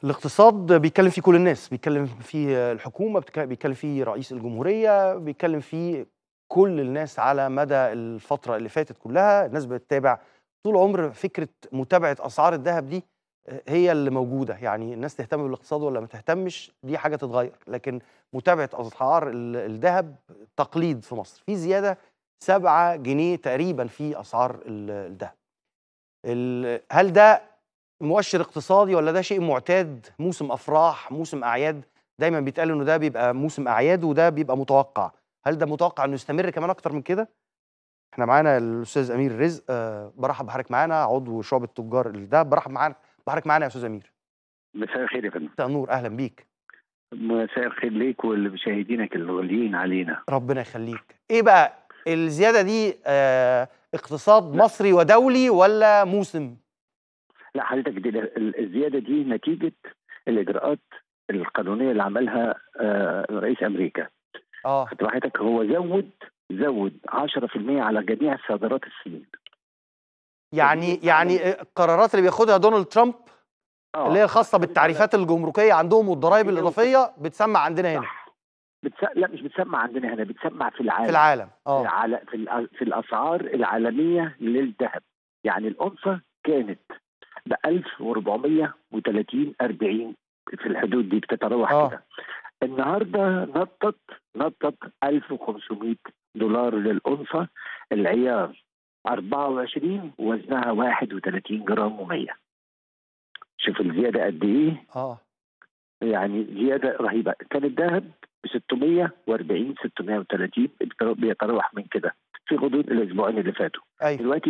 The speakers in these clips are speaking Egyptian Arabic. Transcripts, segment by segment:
الاقتصاد بيتكلم فيه كل الناس بيتكلم فيه الحكومة بتك- بيتكلم فيه رئيس الجمهورية بيتكلم فيه كل الناس على مدى الفترة اللي فاتت كلها الناس بتتابع طول عمر فكرة متابعة أسعار الذهب دي آه، هي اللي موجودة يعني الناس تهتم بالاقتصاد ولا ما تهتمش دي حاجة تتغير لكن متابعة أسعار ال- الذهب تقليد في مصر في زيادة 7 جنيه تقريبا في أسعار ال- الذهب ال- هل ده مؤشر اقتصادي ولا ده شيء معتاد موسم افراح موسم اعياد دايما بيتقال انه ده بيبقى موسم اعياد وده بيبقى متوقع هل ده متوقع انه يستمر كمان اكتر من كده احنا معانا الاستاذ امير رزق أه برحب بحضرتك معانا عضو شعبة تجار الذهب برحب معانا بحضرتك معانا يا استاذ امير مساء الخير يا فندم مساء النور اهلا بيك مساء الخير ليك ولمشاهدينك الغاليين علينا ربنا يخليك ايه بقى الزياده دي أه اقتصاد مصري ودولي ولا موسم لا حضرتك دي ال- الزياده دي نتيجه الاجراءات القانونيه اللي عملها آه، رئيس امريكا اه خدت حضرتك هو زود زود 10% على جميع صادرات الصين يعني يعني القرارات اللي بياخدها دونالد ترامب اه اللي هي الخاصه بالتعريفات الجمركيه عندهم والضرائب هي الاضافيه بتسمع عندنا هنا صح بتس... لا مش بتسمع عندنا هنا بتسمع في العالم في العالم في, اه العال... في, الأ... في الاسعار العالميه للذهب يعني الأنصة كانت ب 1430 40 في الحدود دي بتتراوح آه. كده النهارده نطت نطت 1500 دولار للأنصة العيار 24 وزنها 31 جرام و100 شوف الزيادة قد إيه اه يعني زيادة رهيبة كان الذهب ب 640 630 بيتراوح من كده في غضون الأسبوعين اللي فاتوا ايوه دلوقتي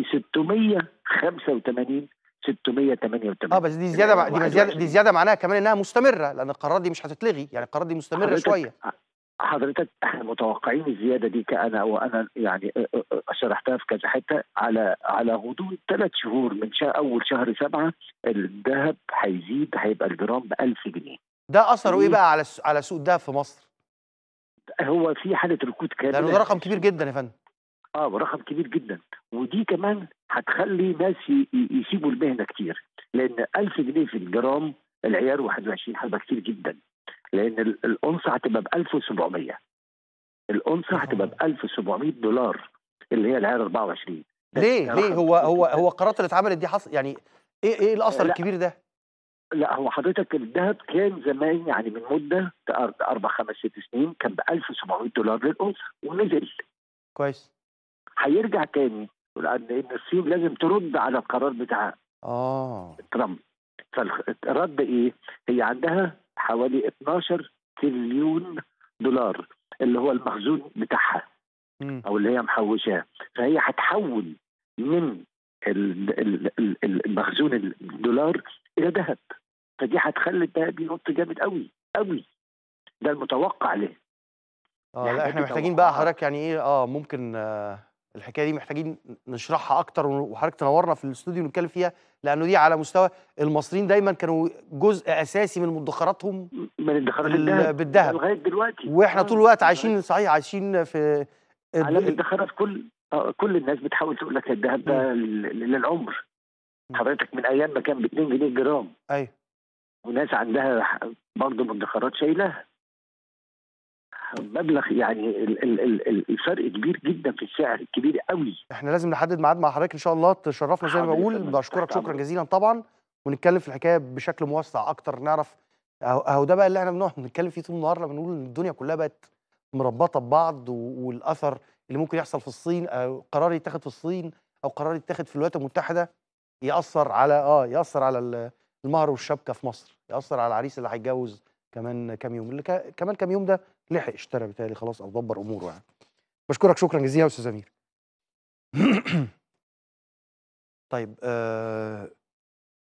685 688 اه بس دي زياده مع- دي زياده دي زياده معناها كمان انها مستمره لان القرارات دي مش هتتلغي يعني القرارات دي مستمره حضرتك- شويه حضرتك احنا متوقعين الزياده دي كأنا وانا يعني اه اه اه شرحتها في كذا حته على على غضون ثلاث شهور من شهر اول شهر سبعه الذهب هيزيد هيبقى الجرام ب 1000 جنيه ده اثره ايه ليه؟ بقى على الس- على سوق الذهب في مصر هو في حاله ركود كامله لانه ده رقم كبير جدا يا فندم اه رقم كبير جدا ودي كمان هتخلي ناس ي- ي- يسيبوا المهنه كتير لان 1000 جنيه في الجرام العيار 21 هيبقى كتير جدا لان ال- الأنصة هتبقى ب 1700 الأنصة هتبقى ب 1700 دولار اللي هي العيار 24 ده ليه رقم ليه هو كبير هو جداً. هو القرارات اللي اتعملت دي حصل يعني ايه ايه الاثر لا. الكبير ده لا هو حضرتك الذهب كان زمان يعني من مده أر- اربع خمس ست سنين كان ب 1700 دولار للأنصة ونزل كويس هيرجع تاني لان إن الصين لازم ترد على القرار بتاع اه ترامب فالرد ايه؟ هي عندها حوالي 12 تريليون دولار اللي هو المخزون بتاعها مم. او اللي هي محوشاه فهي هتحول من ال- ال- ال- ال- المخزون الدولار الى ذهب فدي هتخلي الذهب ينط جامد قوي قوي ده المتوقع له اه دي لا حاجات احنا محتاجين بقى توقعات. حضرتك يعني ايه اه ممكن آه الحكايه دي محتاجين نشرحها اكتر وحضرتك تنورنا في الاستوديو ونتكلم فيها لانه دي على مستوى المصريين دايما كانوا جزء اساسي من مدخراتهم من الادخارات بال- الذهب بالذهب. لغايه دلوقتي واحنا آه، طول الوقت لغاية عايشين صحيح عايشين في على الادخارات كل آه، كل الناس بتحاول تقول لك الذهب ده لل- للعمر مم. حضرتك من ايام ما كان ب 2 جنيه الجرام ايوه وناس عندها برضه مدخرات شايلها مبلغ يعني ال- ال- ال- ال- الفرق كبير جدا في السعر كبير قوي احنا لازم نحدد ميعاد مع حضرتك ان شاء الله تشرفنا زي ما حاضر يا بقول فندم، بشكرك تحت شكرا أمرك. جزيلا طبعا ونتكلم في الحكايه بشكل موسع اكتر نعرف اهو أهو ده بقى اللي احنا بنقعد نتكلم فيه طول النهار لما بنقول ان الدنيا كلها بقت مربطه ببعض و- والاثر اللي ممكن يحصل في الصين او قرار يتاخد في الصين او قرار يتاخد في الولايات المتحده ياثر على اه ياثر على ال- المهر والشبكه في مصر ياثر على العريس اللي هيتجوز كمان كام يوم اللي كا- كمان كام يوم ده لحق اشترى بالتالي خلاص او دبر اموره يعني بشكرك شكرا جزيلا يا استاذ امير طيب آه